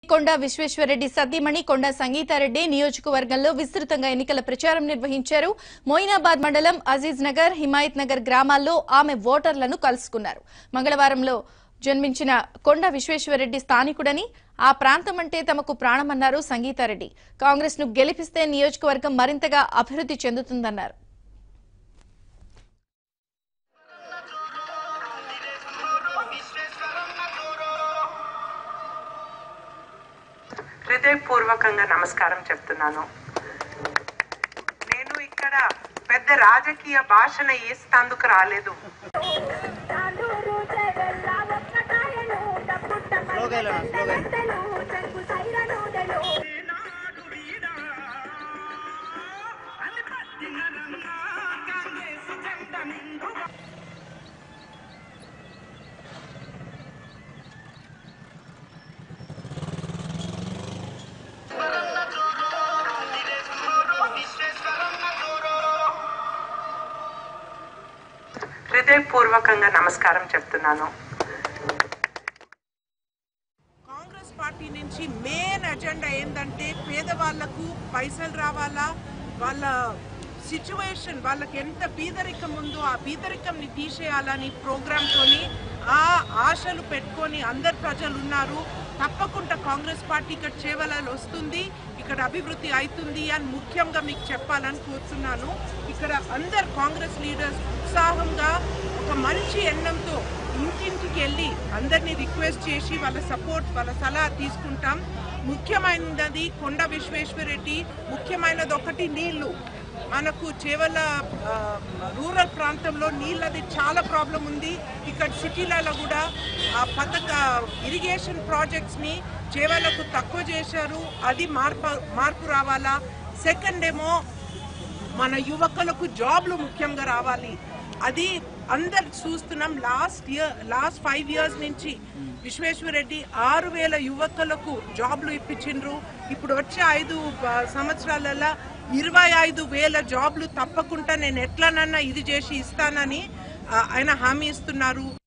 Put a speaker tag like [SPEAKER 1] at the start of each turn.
[SPEAKER 1] కొండ విశ్వేశ్వరరెడ్డి సతీమణి కొండ సంగీతారెడ్డి నియోజకవర్గంలో విస్తృతంగా ఎన్నికల ప్రచారం నిర్వహించారు మొయినాబాద్ మండలం అజీజ్ నగర్ హిమాయత్ నగర్ గ్రామాల్లో ఆమె ఓటర్లను కలుసుకున్నారు మంగళవారంలో జన్మించిన కొండ విశ్వేశ్వరరెడ్డి స్థానికుడని ఆ ప్రాంతం అంటే తమకు ప్రాణమన్నారు సంగీతారెడ్డి కాంగ్రెస్ ను గెలిపిస్తే నియోజకవర్గం మరింతగా అభివృద్ధి చెందుతుందన్నారు
[SPEAKER 2] హృదయపూర్వకంగా నమస్కారం చెప్తున్నాను నేను ఇక్కడ పెద్ద రాజకీయ భాషణ వేస్తందుకు రాలేదు
[SPEAKER 3] తాండూరు చెగల్ల ఒక్కటాయను డబ్బుట్ట పైసలు చెంగు సైరనూదెలు
[SPEAKER 2] హృదయపూర్వకంగా నమస్కారం చెప్తున్నాను కాంగ్రెస్ పార్టీ నుంచి మెయిన్ ఎజెండా ఏంటంటే పేదవాళ్లకు పైసలు రావాలా వాళ్ళ సిచ్యువేషన్ వాళ్ళకి ఎంత బీదరికం ఉందో ఆ బీదరికంని తీసేయాలని ప్రోగ్రామ్తోని ఆ ఆశలు పెట్టుకొని అందరు ప్రజలు ఉన్నారు తప్పకుండా కాంగ్రెస్ పార్టీ ఇక్కడ చేవలాలు వస్తుంది ఇక్కడ అభివృద్ధి అవుతుంది అని ముఖ్యంగా మీకు చెప్పాలని కోరుతున్నాను ఇక్కడ అందరు కాంగ్రెస్ లీడర్స్ ఉత్సాహంగా ఒక మంచి ఎన్నంతో ఇంటింటికి వెళ్ళి అందరినీ రిక్వెస్ట్ చేసి వాళ్ళ సపోర్ట్ వాళ్ళ సలహా తీసుకుంటాం ముఖ్యమైనది కొండ విశ్వేశ్వరరెడ్డి ముఖ్యమైనది ఒకటి నీళ్లు మనకు చేవల ఆ, రూరల్ ప్రాంతంలో నీళ్ళది చాలా ప్రాబ్లం ఉంది ఇక్కడ సిటీలలో కూడా ఆ పథక ఇరిగేషన్ ప్రాజెక్ట్స్ని చేవలకు తక్కువ చేశారు అది మార్పు మార్పు రావాలా సెకండ్ ఏమో మన యువకులకు జాబ్లు ముఖ్యంగా రావాలి అది అందరు చూస్తున్నాం last year last five years నుంచి విశ్వేశ్వరరెడ్డి ఆరు వేల యువకులకు జాబ్లు ఇప్పించిండ్రు ఇప్పుడు వచ్చే ఐదు ఆ, సంవత్సరాలలో ఇరవై ఐదు వేల జాబ్లు తప్పకుండా నేను ఎట్లనన్నా ఇది చేసి ఇస్తానని ఆ, ఆయన హామీ ఇస్తున్నారు